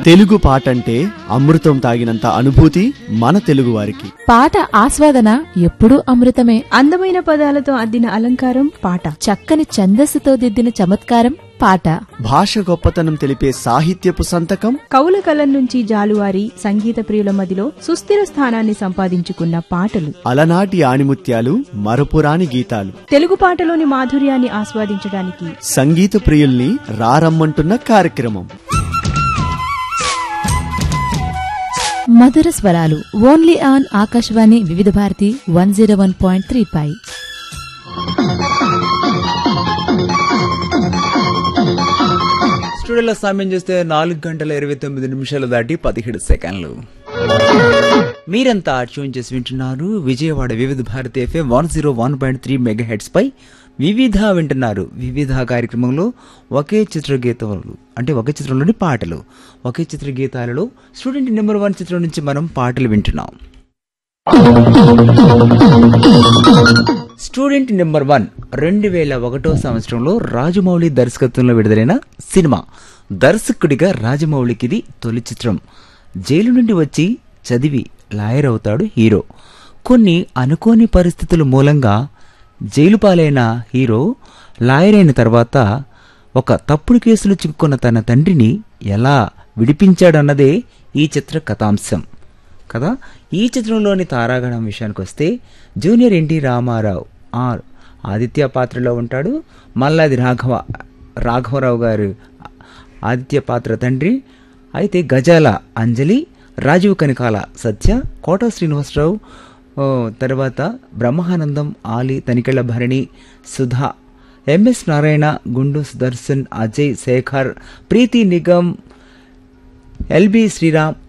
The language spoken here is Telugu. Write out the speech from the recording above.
తెలుగు పాట అంటే అమృతం తాగినంత అనుభూతి మన తెలుగువారికి పాట ఆస్వాదన ఎప్పుడూ అమృతమే అందమైన పదాలతో అద్దిన అలంకారం పాట చక్కని ఛందస్సుతో దిద్దిన చమత్కారం పాట భాష గొప్పతనం తెలిపే సాహిత్యపు సంతకం కవుల కలం నుంచి జాలువారి సంగీత ప్రియుల మదిలో సుస్థిర స్థానాన్ని సంపాదించుకున్న పాటలు అలనాటి ఆణిముత్యాలు మరపురాని గీతాలు తెలుగు పాటలోని మాధుర్యాన్ని ఆస్వాదించడానికి సంగీత ప్రియుల్ని రారమ్మంటున్న కార్యక్రమం మధుర స్వరాలు only on Akashvani Vividh Bharati one zero one point three పై స్టూడియోలో సమయం చేస్తే నాలుగు గంటల ఇరవై తొమ్మిది నిమిషాలు దాటి పదిహేడు సెకండ్లు మీరంతా ట్యూన్ చేసి వింటున్నారు Vijayawada Vividh Bharati FM one zero one point three megahertz పై వివిధ వింటున్నారు వివిధ కార్యక్రమంలో ఒకే చిత్ర గీతాలు అంటే ఒకే చిత్రంలోని పాటలు ఒకే చిత్ర గీతాలలో స్టూడెంట్ నెంబర్ వన్ చిత్రం నుంచి మనం పాటలు వింటున్నాం స్టూడెంట్ నెంబర్ వన్ రెండు వేల ఒకటో సంవత్సరంలో రాజమౌళి దర్శకత్వంలో విడుదలైన సినిమా దర్శకుడిగా రాజమౌళికి ఇది తొలి చిత్రం జైలు నుండి వచ్చి చదివి లాయర్ అవుతాడు హీరో కొన్ని అనుకోని పరిస్థితుల మూలంగా జైలు పాలైన హీరో లాయర్ అయిన తర్వాత ఒక తప్పుడు కేసులో చిక్కుకున్న తన తండ్రిని ఎలా విడిపించాడన్నదే ఈ చిత్ర కథాంశం కదా ఈ చిత్రంలోని తారాగణం విషయానికి వస్తే junior NT Ramarao R Aditya పాత్రలో ఉంటాడు మల్లాది రాఘవ రాఘవరావు గారు ఆదిత్య పాత్ర తండ్రి అయితే గజాల అంజలి రాజీవ్ కనకాల సత్య కోట శ్రీనివాసరావు ఓ, తర్వాత బ్రహ్మానందం ఆలి తనికెళ్ల భరణి సుధా ఎంఎస్ నారాయణ గుండు సుదర్శన్ అజయ్ శేఖర్ ప్రీతి నిగమ్ ఎల్బి శ్రీరామ్